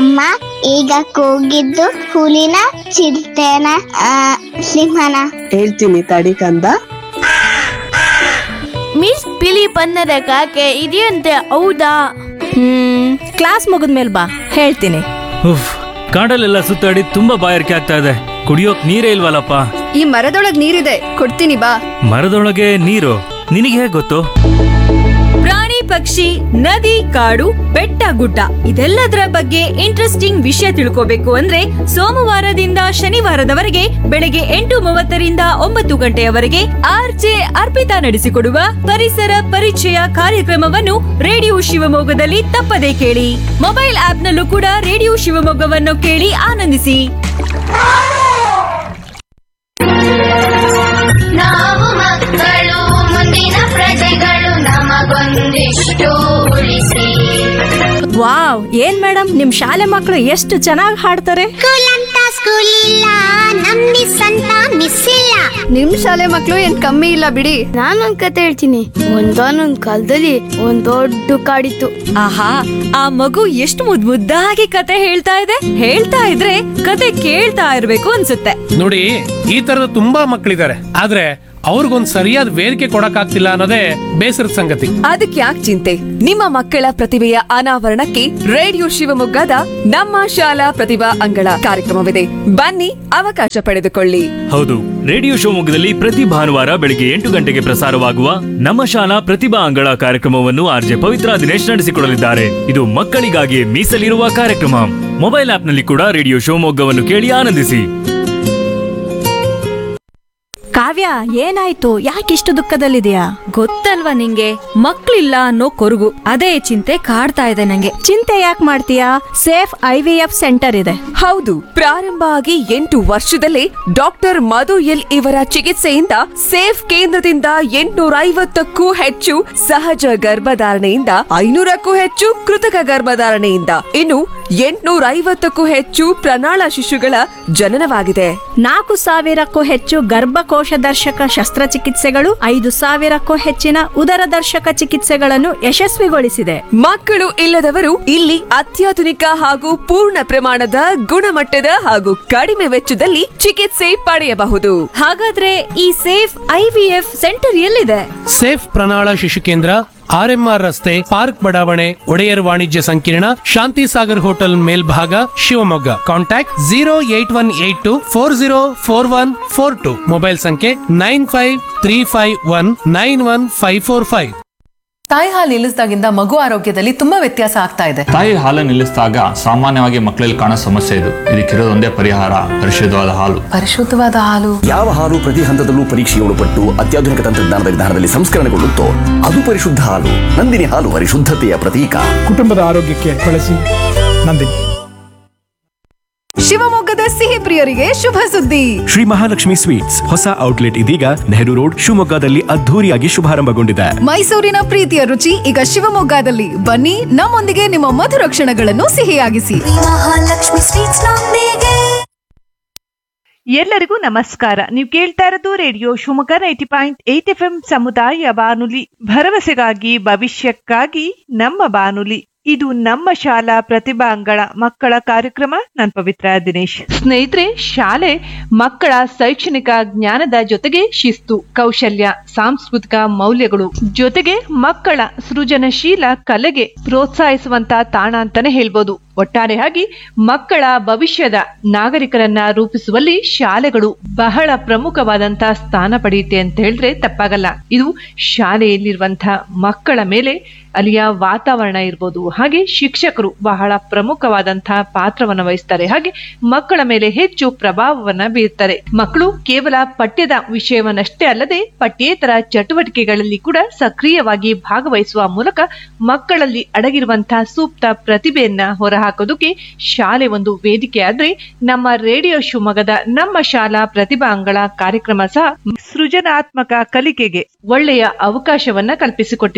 ಅಮ್ಮ ಈಗ ಕೂಗಿದ್ದು ಹುಲಿನ ಚಿರತೆನ ಆ, ಸಿಂಹನ ಹೇಳ್ತೀನಿ ತಡಿ ಕಂದ ಮಿಸ್ ಬಿಳಿ ಬಣ್ಣದ ಕಾಗೆ ಇದೆಯಂತೆ ಹೌದಾ ಹ್ಮ್ ಕ್ಲಾಸ್ ಮುಗಿದ್ಮೇಲೆ ಬಾ ಹೇಳ್ತೀನಿ ಉಫ್ ಕಾಡಲ್ಲೆಲ್ಲ ಸುತ್ತಾಡಿ ತುಂಬಾ ಬಾಯಾರಿಕೆ ಆಗ್ತಾ ಇದೆ ಕುಡಿಯೋಕ್ ನೀರೇ ಇಲ್ವಲ್ಲಪ್ಪ ಈ ಮರದೊಳಗ್ ನೀರಿದೆ ಕೊಡ್ತೀನಿ ಬಾ ಮರದೊಳಗೆ ನೀರು ನಿನಗೆ ಹೇಗ್ ಗೊತ್ತು ಪ್ರಾಣಿ ಪಕ್ಷಿ ನದಿ ಕಾಡು ಬೆಟ್ಟ ಗುಡ್ಡ ಇದೆಲ್ಲದರ ಬಗ್ಗೆ ಇಂಟ್ರೆಸ್ಟಿಂಗ್ ವಿಷಯ ತಿಳ್ಕೋಬೇಕು ಅಂದ್ರೆ ಸೋಮವಾರದಿಂದ ಶನಿವಾರದವರೆಗೆ ಬೆಳಗ್ಗೆ ಎಂಟು ಮೂವತ್ತರಿಂದ ಒಂಬತ್ತು ಗಂಟೆಯವರೆಗೆ ಆರ್ಜೆ ಅರ್ಪಿತಾ ನಡೆಸಿಕೊಡುವ ಪರಿಸರ ಪರಿಚಯ ಕಾರ್ಯಕ್ರಮವನ್ನು ರೇಡಿಯೋ ಶಿವಮೊಗ್ಗದಲ್ಲಿ ತಪ್ಪದೇ ಕೇಳಿ ಮೊಬೈಲ್ ಆಪ್ನಲ್ಲೂ ಕೂಡ ರೇಡಿಯೋ ಶಿವಮೊಗ್ಗವನ್ನು ಕೇಳಿ ಆನಂದಿಸಿ ನಾವು ಮಕ್ಕಳು ಮುಂದಿನ ಪ್ರಜೆಗಳು ನಮಗೊಂದಿಷ್ಟು ಉಳಿಸಿ ವಾವ್ ಏನ್ ಮೇಡಮ್ ನಿಮ್ ಶಾಲೆ ಮಕ್ಕಳು ಎಷ್ಟು ಚೆನ್ನಾಗಿ ಹಾಡ್ತಾರೆ ಸ್ಕೂಲ್ ಅಂತ ಸ್ಕೂಲ್ ಇಲ್ಲ ನಮ್ ಮಿಸ್ ಅಂತ ಮಿಸ್ ಇಲ್ಲ ನಿಮ್ ಶಾಲೆ ಮಕ್ಳು ಏನ್ ಕಮ್ಮಿ ಇಲ್ಲ ಬಿಡಿ ನಾನೊಂದ್ ಕತೆ ಹೇಳ್ತೀನಿ ಒಂದಾನೊಂದ್ ಕಾಲದಲ್ಲಿ ಒಂದ್ ದೊಡ್ಡ ಕಾಡಿತ್ತು ಆಹಾ ಆ ಮಗು ಎಷ್ಟು ಮುದ್ ಮುದ್ದಾಗಿ ಕತೆ ಹೇಳ್ತಾ ಇದೆ ಹೇಳ್ತಾ ಇದ್ರೆ ಕತೆ ಕೇಳ್ತಾ ಇರ್ಬೇಕು ಅನ್ಸುತ್ತೆ ನೋಡಿ ಈ ತರದ ತುಂಬಾ ಮಕ್ಕಳಿದ್ದಾರೆ ಆದ್ರೆ ಅವ್ರಿಗೊಂದ್ ಸರಿಯಾದ ವೇದಿಕೆ ಕೊಡಕ್ಕಾಗ್ತಿಲ್ಲ ಅನ್ನೋದೇ ಬೇಸರದ ಸಂಗತಿ ಅದಕ್ಕೆ ಯಾಕೆ ಚಿಂತೆ ನಿಮ್ಮ ಮಕ್ಕಳ ಪ್ರತಿಭೆಯ ಅನಾವರಣಕ್ಕೆ ರೇಡಿಯೋ ಶಿವಮೊಗ್ಗದ ನಮ್ಮ ಶಾಲಾ ಪ್ರತಿಭಾ ಅಂಗಳ ಕಾರ್ಯಕ್ರಮವಿದೆ ಬನ್ನಿ ಅವಕಾಶ ಪಡೆದುಕೊಳ್ಳಿ ಹೌದು ರೇಡಿಯೋ ಶಿವಮೊಗ್ಗದಲ್ಲಿ ಪ್ರತಿ ಭಾನುವಾರ ಬೆಳಿಗ್ಗೆ ಎಂಟು ಗಂಟೆಗೆ ಪ್ರಸಾರವಾಗುವ ನಮ್ಮ ಶಾಲಾ ಪ್ರತಿಭಾ ಅಂಗಳ ಕಾರ್ಯಕ್ರಮವನ್ನು ಆರ್ಜೆ ಪವಿತ್ರ ದಿನೇಶ್ ನಡೆಸಿಕೊಡಲಿದ್ದಾರೆ ಇದು ಮಕ್ಕಳಿಗಾಗಿ ಮೀಸಲಿರುವ ಕಾರ್ಯಕ್ರಮ ಮೊಬೈಲ್ ಆಪ್ನಲ್ಲಿ ಕೂಡ ರೇಡಿಯೋ ಶಿವಮೊಗ್ಗವನ್ನು ಕೇಳಿ ಆನಂದಿಸಿ ಕಾವ್ಯ ಏನಾಯ್ತು ಯಾಕಿಷ್ಟು ದುಃಖದಲ್ಲಿದೆಯಾ ಗೊತ್ತಲ್ವಾ ನಿಂಗೆ ಮಕ್ಳಿಲ್ಲ ಅನ್ನೋ ಕೊರಗು ಅದೇ ಚಿಂತೆ ಕಾಡ್ತಾ ಇದೆ ನಂಗೆ ಚಿಂತೆ ಯಾಕೆ ಮಾಡ್ತೀಯಾ safe I V F centre ಇದೆ ಹೌದು ಪ್ರಾರಂಭ ಆಗಿ ಎಂಟು ವರ್ಷದಲ್ಲೇ ಡಾಕ್ಟರ್ ಮಧು ಎಲ್ ಇವರ ಚಿಕಿತ್ಸೆಯಿಂದ ಸೇಫ್ ಕೇಂದ್ರದಿಂದ ಎಂಟುನೂರ ಐವತ್ತಕ್ಕೂ ಹೆಚ್ಚು ಸಹಜ ಗರ್ಭಧಾರಣೆಯಿಂದ ಐನೂರಕ್ಕೂ ಹೆಚ್ಚು ಕೃತಕ ಗರ್ಭಧಾರಣೆಯಿಂದ ಇನ್ನು ಎಂಟುನೂರ ಐವತ್ತಕ್ಕೂ ಹೆಚ್ಚು ಪ್ರಣಾಳ ಶಿಶುಗಳ ಜನನವಾಗಿದೆ ನಾಲ್ಕು ಸಾವಿರಕ್ಕೂ ಹೆಚ್ಚು ಗರ್ಭಕೋಶ ದರ್ಶಕ ಶಸ್ತ್ರಚಿಕಿತ್ಸೆಗಳು ಐದು ಸಾವಿರಕ್ಕೂ ಹೆಚ್ಚಿನ ಉದರ ದರ್ಶಕ ಚಿಕಿತ್ಸೆಗಳನ್ನು ಯಶಸ್ವಿಗೊಳಿಸಿದೆ ಮಕ್ಕಳು ಇಲ್ಲದವರು ಇಲ್ಲಿ ಅತ್ಯಾಧುನಿಕ ಹಾಗೂ ಪೂರ್ಣ ಪ್ರಮಾಣದ ಗುಣಮಟ್ಟದ ಹಾಗೂ ಕಡಿಮೆ ವೆಚ್ಚದಲ್ಲಿ ಚಿಕಿತ್ಸೆ ಪಡೆಯಬಹುದು ಹಾಗಾದ್ರೆ ಈ ಸೇಫ್ ಐವಿಎಫ್ ಸೆಂಟರ್ ಎಲ್ಲಿದೆ ಸೇಫ್ ಪ್ರಣಾಳ ಶಿಶು ಕೇಂದ್ರ ಆರ್ಎಂಆರ್ ರಸ್ತೆ ಪಾರ್ಕ್ ಬಡಾವಣೆ ಒಡೆಯರ್ ವಾಣಿಜ್ಯ ಸಂಕೀರ್ಣ ಶಾಂತಿ ಸಾಗರ್ ಹೋಟೆಲ್ ಮೇಲ್ಭಾಗ Shivamogga contact zero eight one eight two four zero four one four two mobile ಸಂಖ್ಯೆ nine five three five one nine one five four five ತಾಯಿ ಹಾಲು ನಿಲ್ಲಿಸಿದಾಗಿಂದ ಮಗು ಆರೋಗ್ಯದಲ್ಲಿ ತುಂಬಾ ವ್ಯತ್ಯಾಸ ಆಗ್ತಾ ಇದೆ ತಾಯಿ ಹಾಲು ನಿಲ್ಲಿಸಿದಾಗ ಸಾಮಾನ್ಯವಾಗಿ ಮಕ್ಕಳಲ್ಲಿ ಕಾಣೋ ಸಮಸ್ಯೆ ಇದು ಇದಕ್ಕಿರೋದೊಂದೇ ಪರಿಹಾರ ಪರಿಶುದ್ಧವಾದ ಹಾಲು ಪರಿಶುದ್ಧವಾದ ಹಾಲು ಯಾವ ಹಾಲು ಪ್ರತಿ ಹಂತದಲ್ಲೂ ಪರೀಕ್ಷೆಗೆ ಒಳಪಟ್ಟು ಅತ್ಯಾಧುನಿಕ ತಂತ್ರಜ್ಞಾನದ ವಿಧಾನದಲ್ಲಿ ಸಂಸ್ಕರಣೆಗೊಳ್ಳುತ್ತೋ ಅದು ಪರಿಶುದ್ಧ ಹಾಲು ನಂದಿನಿ ಹಾಲು ಪರಿಶುದ್ಧತೆಯ ಪ್ರತೀಕ ಕುಟುಂಬದ ಆರೋಗ್ಯಕ್ಕೆ ಬಳಸಿ ನಂದಿನಿ ಶಿವಮೊಗ್ಗದ ಸಿಹಿ ಪ್ರಿಯರಿಗೆ ಶುಭ ಸುದ್ದಿ ಶ್ರೀ ಮಹಾಲಕ್ಷ್ಮಿ ಸ್ವೀಟ್ಸ್ ಹೊಸ ಔಟ್ಲೆಟ್ ಇದೀಗ ನೆಹರು ರೋಡ್ ಶಿವಮೊಗ್ಗದಲ್ಲಿ ಅದ್ಧೂರಿಯಾಗಿ ಶುಭಾರಂಭಗೊಂಡಿದೆ ಮೈಸೂರಿನ ಪ್ರೀತಿಯ ರುಚಿ ಈಗ ಶಿವಮೊಗ್ಗದಲ್ಲಿ ಬನ್ನಿ ನಮ್ಮೊಂದಿಗೆ ನಿಮ್ಮ ಮಧುರ ಕ್ಷಣಗಳನ್ನು ಸಿಹಿಯಾಗಿಸಿ ಮಹಾಲಕ್ಷ್ಮಿ ಸ್ವೀಟ್ಸ್ ನೊಂದಿಗೆ ಎಲ್ಲರಿಗೂ ನಮಸ್ಕಾರ ನೀವು ಕೇಳ್ತಾ ಇರೋದು radio Shivamogga ninety point eight F M ಸಮುದಾಯ ಬಾನುಲಿ ಭರವಸೆಗಾಗಿ ಭವಿಷ್ಯಕ್ಕಾಗಿ ನಮ್ಮ ಬಾನುಲಿ ಇದು ನಮ್ಮ ಶಾಲಾ ಪ್ರತಿಭಾಂಗಳ ಮಕ್ಕಳ ಕಾರ್ಯಕ್ರಮ ನಾನ್ ಪವಿತ್ರ ದಿನೇಶ್ ಸ್ನೇಹಿತರೆ ಶಾಲೆ ಮಕ್ಕಳ ಶೈಕ್ಷಣಿಕ ಜ್ಞಾನದ ಜೊತೆಗೆ ಶಿಸ್ತು ಕೌಶಲ್ಯ ಸಾಂಸ್ಕೃತಿಕ ಮೌಲ್ಯಗಳು ಜೊತೆಗೆ ಮಕ್ಕಳ ಸೃಜನಶೀಲ ಕಲೆಗೆ ಪ್ರೋತ್ಸಾಹಿಸುವಂತ ತಾಣ ಅಂತಾನೆ ಹೇಳ್ಬೋದು ಒಟ್ಟಾರೆಯಾಗಿ ಮಕ್ಕಳ ಭವಿಷ್ಯದ ನಾಗರಿಕರನ್ನ ರೂಪಿಸುವಲ್ಲಿ ಶಾಲೆಗಳು ಬಹಳ ಪ್ರಮುಖವಾದಂತಹ ಸ್ಥಾನ ಪಡೆಯುತ್ತೆ ಅಂತ ಹೇಳಿದ್ರೆ ತಪ್ಪಾಗಲ್ಲ ಇದು ಶಾಲೆಯಲ್ಲಿರುವಂತಹ ಮಕ್ಕಳ ಮೇಲೆ ಅಲ್ಲಿಯ ವಾತಾವರಣ ಇರ್ಬೋದು ಹಾಗೆ ಶಿಕ್ಷಕರು ಬಹಳ ಪ್ರಮುಖವಾದಂತಹ ಪಾತ್ರವನ್ನ ವಹಿಸ್ತಾರೆ ಹಾಗೆ ಮಕ್ಕಳ ಮೇಲೆ ಹೆಚ್ಚು ಪ್ರಭಾವವನ್ನ ಬೀರ್ತಾರೆ ಮಕ್ಕಳು ಕೇವಲ ಪಠ್ಯದ ವಿಷಯವನ್ನಷ್ಟೇ ಅಲ್ಲದೆ ಪಠ್ಯೇತರ ಚಟುವಟಿಕೆಗಳಲ್ಲಿ ಕೂಡ ಸಕ್ರಿಯವಾಗಿ ಭಾಗವಹಿಸುವ ಮೂಲಕ ಮಕ್ಕಳಲ್ಲಿ ಅಡಗಿರುವಂತಹ ಸೂಕ್ತ ಪ್ರತಿಭೆಯನ್ನ ಹೊರಹಾಕೋದಕ್ಕೆ ಶಾಲೆ ಒಂದು ವೇದಿಕೆ ಆದ್ರೆ ನಮ್ಮ ರೇಡಿಯೋ ಶಿವಮೊಗ್ಗದ ನಮ್ಮ ಶಾಲಾ ಪ್ರತಿಭಾಂಗಳ ಕಾರ್ಯಕ್ರಮ ಸಹ ಸೃಜನಾತ್ಮಕ ಕಲಿಕೆಗೆ ಒಳ್ಳೆಯ ಅವಕಾಶವನ್ನ ಕಲ್ಪಿಸಿಕೊಟ್ಟಿದೆ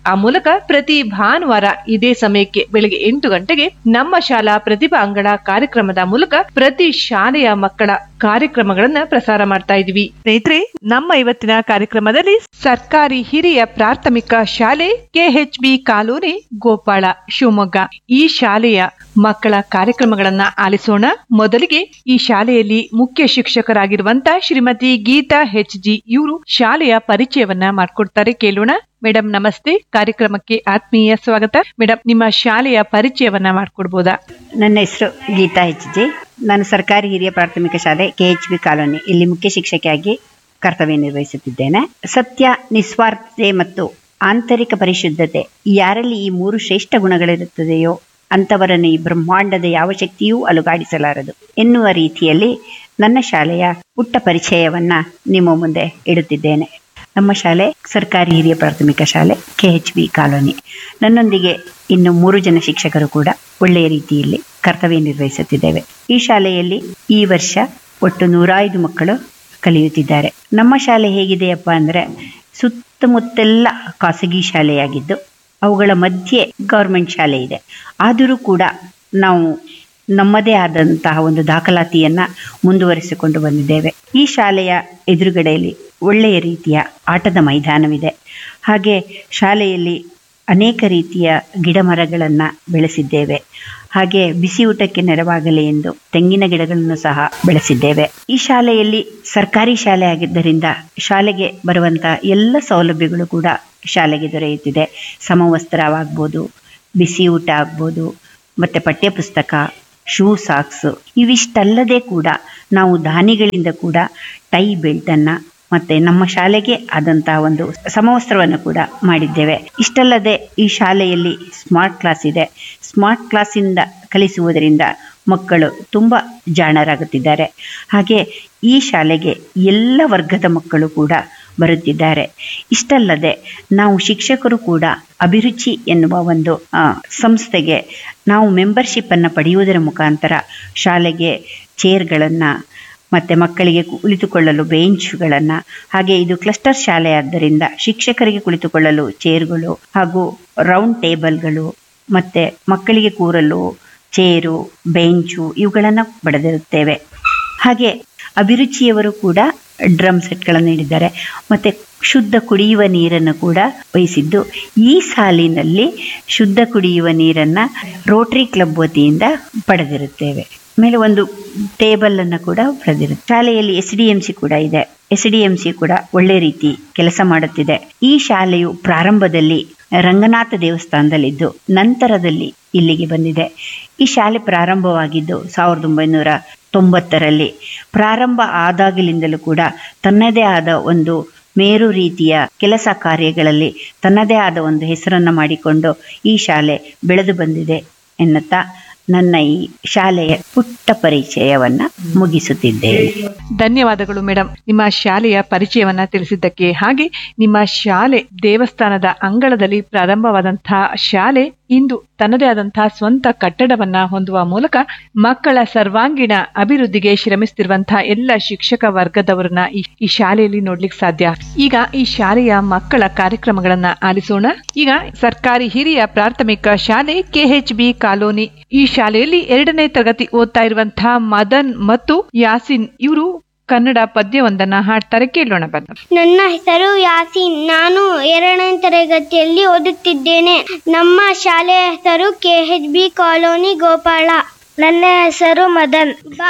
ಆ ಮೂಲಕ ಪ್ರತಿ ಭಾನುವಾರ ಇದೇ ಸಮಯಕ್ಕೆ ಬೆಳಿಗ್ಗೆ ಎಂಟು ಗಂಟೆಗೆ ನಮ್ಮ ಶಾಲಾ ಪ್ರತಿಭಾ ಅಂಗಳ ಕಾರ್ಯಕ್ರಮದ ಮೂಲಕ ಪ್ರತಿ ಶಾಲೆಯ ಮಕ್ಕಳ ಕಾರ್ಯಕ್ರಮಗಳನ್ನ ಪ್ರಸಾರ ಮಾಡ್ತಾ ಇದೀವಿ ಸ್ನೇಹಿತರೆ ನಮ್ಮ ಇವತ್ತಿನ ಕಾರ್ಯಕ್ರಮದಲ್ಲಿ ಸರ್ಕಾರಿ ಹಿರಿಯ ಪ್ರಾಥಮಿಕ ಶಾಲೆ ಕೆಎಚ್ಬಿ ಕಾಲೋನಿ ಗೋಪಾಳ ಶಿವಮೊಗ್ಗ ಈ ಶಾಲೆಯ ಮಕ್ಕಳ ಕಾರ್ಯಕ್ರಮಗಳನ್ನ ಆಲಿಸೋಣ ಮೊದಲಿಗೆ ಈ ಶಾಲೆಯಲ್ಲಿ ಮುಖ್ಯ ಶಿಕ್ಷಕರಾಗಿರುವಂತ ಶ್ರೀಮತಿ ಗೀತಾ ಎಚ್ ಜಿ ಇವರು ಶಾಲೆಯ ಪರಿಚಯವನ್ನ ಮಾಡ್ಕೊಡ್ತಾರೆ ಕೇಳೋಣ ಮೇಡಮ್ ನಮಸ್ತೆ ಕಾರ್ಯಕ್ರಮಕ್ಕೆ ಆತ್ಮೀಯ ಸ್ವಾಗತ ಮೇಡಮ್ ನಿಮ್ಮ ಶಾಲೆಯ ಪರಿಚಯವನ್ನ ಮಾಡ್ಕೊಡ್ಬೋದಾ ನನ್ನ ಹೆಸರು ಗೀತಾ ಎಚ್ ಜಿ ನಾನು ಸರ್ಕಾರಿ ಹಿರಿಯ ಪ್ರಾಥಮಿಕ ಶಾಲೆ ಕೆ ಎಚ್ ಬಿ ಕಾಲೋನಿ ಇಲ್ಲಿ ಮುಖ್ಯ ಶಿಕ್ಷಕಿಯಾಗಿ ಕರ್ತವ್ಯ ನಿರ್ವಹಿಸುತ್ತಿದ್ದೇನೆ ಸತ್ಯ ನಿಸ್ವಾರ್ಥತೆ ಮತ್ತು ಆಂತರಿಕ ಪರಿಶುದ್ಧತೆ ಯಾರಲ್ಲಿ ಈ ಮೂರು ಶ್ರೇಷ್ಠ ಗುಣಗಳಿರುತ್ತದೆಯೋ ಅಂಥವರನ್ನು ಈ ಬ್ರಹ್ಮಾಂಡದ ಯಾವ ಶಕ್ತಿಯೂ ಅಲುಗಾಡಿಸಲಾರದು ಎನ್ನುವ ರೀತಿಯಲ್ಲಿ ನನ್ನ ಶಾಲೆಯ ಪುಟ್ಟ ಪರಿಚಯವನ್ನ ನಿಮ್ಮ ಮುಂದೆ ಇಡುತ್ತಿದ್ದೇನೆ ನಮ್ಮ ಶಾಲೆ ಸರ್ಕಾರಿ ಹಿರಿಯ ಪ್ರಾಥಮಿಕ ಶಾಲೆ ಕೆ ಎಚ್ ಬಿ ಕಾಲೋನಿ ನನ್ನೊಂದಿಗೆ ಇನ್ನು ಮೂರು ಜನ ಶಿಕ್ಷಕರು ಕೂಡ ಒಳ್ಳೆಯ ರೀತಿಯಲ್ಲಿ ಕರ್ತವ್ಯ ನಿರ್ವಹಿಸುತ್ತಿದ್ದೇವೆ ಈ ಶಾಲೆಯಲ್ಲಿ ಈ ವರ್ಷ ಒಟ್ಟು ನೂರಾಯ್ದು ಮಕ್ಕಳು ಕಲಿಯುತ್ತಿದ್ದಾರೆ ನಮ್ಮ ಶಾಲೆ ಹೇಗಿದೆಯಪ್ಪ ಅಂದರೆ ಸುತ್ತಮುತ್ತೆಲ್ಲ ಖಾಸಗಿ ಶಾಲೆಯಾಗಿದ್ದು ಅವುಗಳ ಮಧ್ಯೆ ಗೌರ್ಮೆಂಟ್ ಶಾಲೆ ಇದೆ ಆದರೂ ಕೂಡ ನಾವು ನಮ್ಮದೇ ಆದಂತಹ ಒಂದು ದಾಖಲಾತಿಯನ್ನ ಮುಂದುವರಿಸಿಕೊಂಡು ಬಂದಿದ್ದೇವೆ ಈ ಶಾಲೆಯ ಎದುರುಗಡೆಯಲ್ಲಿ ಒಳ್ಳೆಯ ರೀತಿಯ ಆಟದ ಮೈದಾನವಿದೆ ಹಾಗೆ ಶಾಲೆಯಲ್ಲಿ ಅನೇಕ ರೀತಿಯ ಗಿಡ ಮರಗಳನ್ನು ಬೆಳೆಸಿದ್ದೇವೆ ಹಾಗೆ ಬಿಸಿ ಊಟಕ್ಕೆ ನೆರವಾಗಲಿ ಎಂದು ತೆಂಗಿನ ಗಿಡಗಳನ್ನು ಸಹ ಬೆಳೆಸಿದ್ದೇವೆ ಈ ಶಾಲೆಯಲ್ಲಿ ಸರ್ಕಾರಿ ಶಾಲೆ ಆಗಿದ್ದರಿಂದ ಶಾಲೆಗೆ ಬರುವಂಥ ಎಲ್ಲ ಸೌಲಭ್ಯಗಳು ಕೂಡ ಶಾಲೆಗೆ ದೊರೆಯುತ್ತಿದೆ ಸಮವಸ್ತ್ರವಾಗ್ಬೋದು ಬಿಸಿ ಊಟ ಆಗ್ಬೋದು ಮತ್ತು ಪಠ್ಯಪುಸ್ತಕ ಶೂ ಸಾಕ್ಸು ಇವಿಷ್ಟಲ್ಲದೆ ಕೂಡ ನಾವು ದಾನಿಗಳಿಂದ ಕೂಡ ಟೈ ಬೆಲ್ಟನ್ನು ಮತ್ತೆ ನಮ್ಮ ಶಾಲೆಗೆ ಆದಂತಹ ಒಂದು ಸಮವಸ್ತ್ರವನ್ನು ಕೂಡ ಮಾಡಿದ್ದೇವೆ ಇಷ್ಟಲ್ಲದೆ ಈ ಶಾಲೆಯಲ್ಲಿ ಸ್ಮಾರ್ಟ್ ಕ್ಲಾಸ್ ಇದೆ ಸ್ಮಾರ್ಟ್ ಕ್ಲಾಸಿಂದ ಕಲಿಸುವುದರಿಂದ ಮಕ್ಕಳು ತುಂಬ ಜಾಣರಾಗುತ್ತಿದ್ದಾರೆ ಹಾಗೆ ಈ ಶಾಲೆಗೆ ಎಲ್ಲ ವರ್ಗದ ಮಕ್ಕಳು ಕೂಡ ಬರುತ್ತಿದ್ದಾರೆ ಇಷ್ಟಲ್ಲದೆ ನಾವು ಶಿಕ್ಷಕರು ಕೂಡ ಅಭಿರುಚಿ ಎನ್ನುವ ಒಂದು ಆ, ಸಂಸ್ಥೆಗೆ ನಾವು ಮೆಂಬರ್ಶಿಪ್ ಅನ್ನು ಪಡೆಯುವುದರ ಮುಖಾಂತರ ಶಾಲೆಗೆ ಚೇರ್ಗಳನ್ನು ಮತ್ತು ಮಕ್ಕಳಿಗೆ ಕುಳಿತುಕೊಳ್ಳಲು ಬೆಂಚುಗಳನ್ನು ಹಾಗೆ ಇದು ಕ್ಲಸ್ಟರ್ ಶಾಲೆ ಆದ್ದರಿಂದ ಶಿಕ್ಷಕರಿಗೆ ಕುಳಿತುಕೊಳ್ಳಲು ಚೇರ್ಗಳು ಹಾಗೂ ರೌಂಡ್ ಟೇಬಲ್ಗಳು ಮತ್ತು ಮಕ್ಕಳಿಗೆ ಕೂರಲು ಚೇರು ಬೆಂಚು ಇವುಗಳನ್ನು ಪಡೆದಿರುತ್ತೇವೆ ಹಾಗೆ ಅಭಿರುಚಿಯವರು ಕೂಡ ಡ್ರಮ್ ಸೆಟ್ಗಳನ್ನು ನೀಡಿದ್ದಾರೆ ಮತ್ತು ಶುದ್ಧ ಕುಡಿಯುವ ನೀರನ್ನು ಕೂಡ ವಹಿಸಿದ್ದು ಈ ಸಾಲಿನಲ್ಲಿ ಶುದ್ಧ ಕುಡಿಯುವ ನೀರನ್ನು ರೋಟರಿ ಕ್ಲಬ್ ವತಿಯಿಂದ ಪಡೆದಿರುತ್ತೇವೆ ಆಮೇಲೆ ಒಂದು ಟೇಬಲ್ ಅನ್ನು ಕೂಡ ಪಡೆದಿರುತ್ತೆ ಶಾಲೆಯಲ್ಲಿ ಎಸ್ ಡಿ ಎಂ ಸಿ ಕೂಡ ಇದೆ ಎಸ್ ಡಿ ಎಂ ಸಿ ಕೂಡ ಒಳ್ಳೆ ರೀತಿ ಕೆಲಸ ಮಾಡುತ್ತಿದೆ ಈ ಶಾಲೆಯು ಪ್ರಾರಂಭದಲ್ಲಿ ರಂಗನಾಥ ದೇವಸ್ಥಾನದಲ್ಲಿದ್ದು ನಂತರದಲ್ಲಿ ಇಲ್ಲಿಗೆ ಬಂದಿದೆ ಈ ಶಾಲೆ ಪ್ರಾರಂಭವಾಗಿದ್ದು ಸಾವಿರದ ಒಂಬೈನೂರ ತೊಂಬತ್ತರಲ್ಲಿ ಪ್ರಾರಂಭ ಆದಾಗಲಿಂದಲೂ ಕೂಡ ತನ್ನದೇ ಆದ ಒಂದು ಮೇರು ರೀತಿಯ ಕೆಲಸ ಕಾರ್ಯಗಳಲ್ಲಿ ತನ್ನದೇ ಆದ ಒಂದು ಹೆಸರನ್ನು ಮಾಡಿಕೊಂಡು ಈ ಶಾಲೆ ಬೆಳೆದು ಬಂದಿದೆ ಎನ್ನುತ್ತಾ ನನ್ನ ಈ ಶಾಲೆಯ ಪುಟ್ಟ ಪರಿಚಯವನ್ನ ಮುಗಿಸುತ್ತಿದ್ದೇನೆ ಧನ್ಯವಾದಗಳು ಮೇಡಮ್ ನಿಮ್ಮ ಶಾಲೆಯ ಪರಿಚಯವನ್ನ ತಿಳಿಸಿದ್ದಕ್ಕೆ ಹಾಗೆ ನಿಮ್ಮ ಶಾಲೆ ದೇವಸ್ಥಾನದ ಅಂಗಳದಲ್ಲಿ ಪ್ರಾರಂಭವಾದಂತಹ ಶಾಲೆ ಇಂದು ತನ್ನದೇ ಆದಂತಹ ಸ್ವಂತ ಕಟ್ಟಡವನ್ನ ಹೊಂದುವ ಮೂಲಕ ಮಕ್ಕಳ ಸರ್ವಾಂಗೀಣ ಅಭಿವೃದ್ಧಿಗೆ ಶ್ರಮಿಸುತ್ತಿರುವಂತಹ ಎಲ್ಲ ಶಿಕ್ಷಕ ವರ್ಗದವರನ್ನ ಈ ಈ ಶಾಲೆಯಲ್ಲಿ ನೋಡ್ಲಿಕ್ಕೆ ಸಾಧ್ಯ ಈಗ ಈ ಶಾಲೆಯ ಮಕ್ಕಳ ಕಾರ್ಯಕ್ರಮಗಳನ್ನ ಆಲಿಸೋಣ ಈಗ ಸರ್ಕಾರಿ ಹಿರಿಯ ಪ್ರಾಥಮಿಕ ಶಾಲೆ ಕೆಎಚ್ ಬಿ ಕಾಲೋನಿ ಈ ಶಾಲೆಯಲ್ಲಿ ಎರಡನೇ ತರಗತಿ ಓದ್ತಾ ಇರುವಂತಹ ಮದನ್ ಮತ್ತು ಯಾಸಿನ್ ಇವರು ಕನ್ನಡ ಪದ್ಯವೊಂದನ್ನ ಹಾಡ್ತಾರೆ ಕೇಳೋಣ ಬನ್ನಿ ನನ್ನ ಹೆಸರು ಯಾಸೀನ್ ನಾನು ಎರಡನೇ ತರಗತಿಯಲ್ಲಿ ಓದುತ್ತಿದ್ದೇನೆ ನಮ್ಮ ಶಾಲೆಯ ಹೆಸರು ಕೆಎಚ್ ಬಿ ಕಾಲೋನಿ ಗೋಪಾಳ ನನ್ನ ಹೆಸರು ಮದನ್